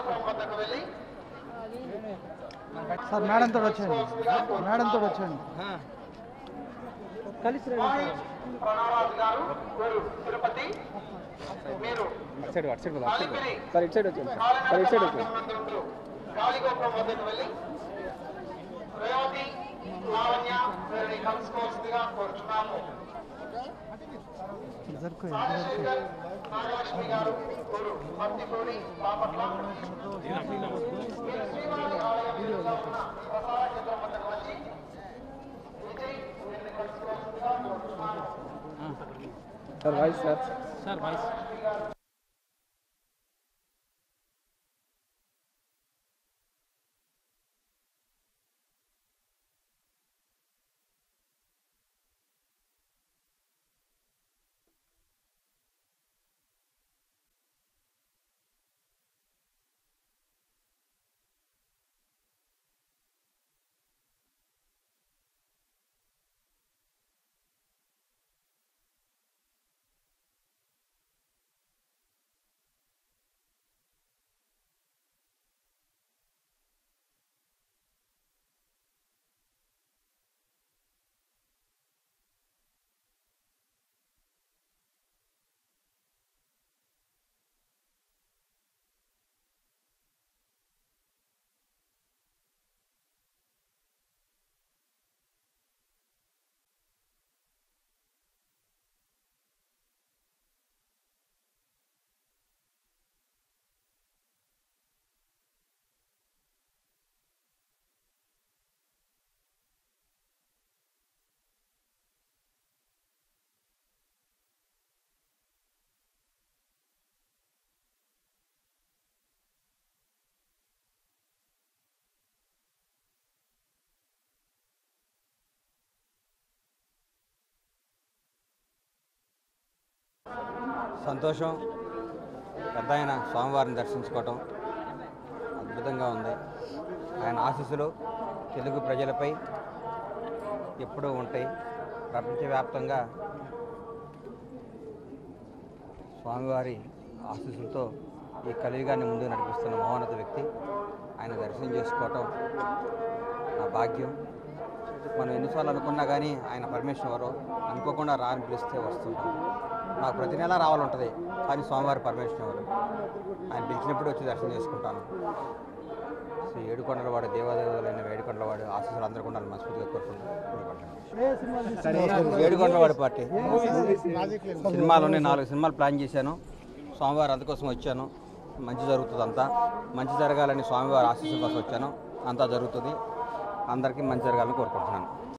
Sir madam తోడు వచ్చేయండి madam తోడు వచ్చేయండి కలిసి రండి అటు సైడ్ అటు సైడ్ పోదాం, అటు సైడ్ పోదాం. సార్ ఇటు సైడ్ వచ్చేయండి సార్ సార్ ఇటు సైడ్ వచ్చేయండి కాళీగోపురం వద్దకు వెళ్ళి రేవతి లావణ్య వీరిని కలుసుకోవాల్సిందిగా కోరుతున్నాము జరుకు రాజశేఖర్ నాగలక్ష్మి గారు గురు మత్తిపూడి బాపట్ల మీరు శ్రీవారి ఆలయం ఎదురుగా ఉన్న ప్రసార కేంద్రం వద్దకు వచ్చి విజయ్ వీరిని కలుసుకోవాల్సిందిగా కోరుతున్నాము sir voice sir sir voice సంతోషం పెద్ద ఆయన స్వామివారిని దర్శించుకోవటం అద్భుతంగా ఉంది ఆయన ఆశీస్సులు తెలుగు ప్రజలపై ఎప్పుడూ ఉంటాయి ప్రపంచవ్యాప్తంగా స్వామివారి ఆశీస్సులతో ఈ కలియుగాన్ని ముందుకు నడిపిస్తున్న మహోన్నత వ్యక్తి ఆయన దర్శనం చేసుకోవటం నా భాగ్యం మనం ఎన్నిసార్లు అనుకున్నా కానీ ఆయన పర్మిషన్ ఎవరో అనుకోకుండా రా అని పిలిస్తే వస్తుంటాం నాకు ప్రతి నెల రావాలంటుంది కానీ స్వామివారి పర్మిషన్ ఎవరు ఆయన పిలిచినప్పుడు వచ్చి దర్శనం చేసుకుంటాను శ్రీ ఏడుకొండలవాడు దేవాదేవులైన వేడుకొండలవాడు ఆశీస్సులు అందరూ కూడా మనస్ఫూర్తిగా కోరుకుంటున్నాను ఏడుకొండలవాడి పార్టీ సినిమాలోనే నాలుగు సినిమాలు ప్లాన్ చేశాను స్వామివారి అందుకోసం వచ్చాను మంచి జరుగుతుంది అంతా మంచి జరగాలని స్వామివారి ఆశీస్సుల కోసం వచ్చాను అంతా జరుగుతుంది అందరికీ మంచి జరగాలని కోరుకుంటున్నాను